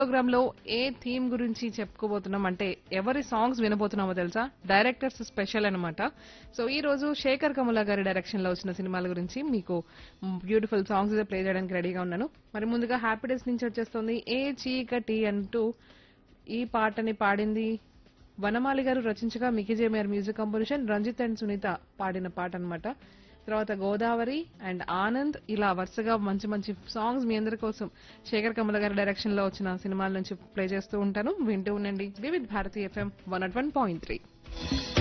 programme లో ఏ theme గురించి చెప్పుకోబోతున్నాం అంటే ఎవరి సాంగ్స్ వినబోతున్నామో తెలుసా డైరెక్టర్స్ స్పెషల్ అన్నమాట సో ఈ రోజు శేఖర్ కమల గారి డైరెక్షన్ లో వచ్చిన సినిమాల గురించి మీకు బ్యూటిఫుల్ సాంగ్స్ ప్లే చేయడానికి రెడీగా ఉన్నాను మరి ముందుగా హ్యాపీ డేస్ నుంచి వచ్చేస్తుంది ఏ చీకటి అంటూ ఈ పాటని పాడింది వనమాలి గారు రచించగా Mickey J Meyer music composition Ranjith and Sunitha పాడిన పాట అన్నమాట తర్వాత గోదావరి అండ్ ఆనంద్ ఇలా వరుసగా మంచి మంచి సాంగ్స్ మీ అందరి కోసం శేఖర్ కమల గారి డైరెక్షన్ లో వచ్చిన సినిమాల నుంచి ప్లే చేస్తూ ఉంటాను వింటూ ఉండండి Vividh Bharati FM one at one point three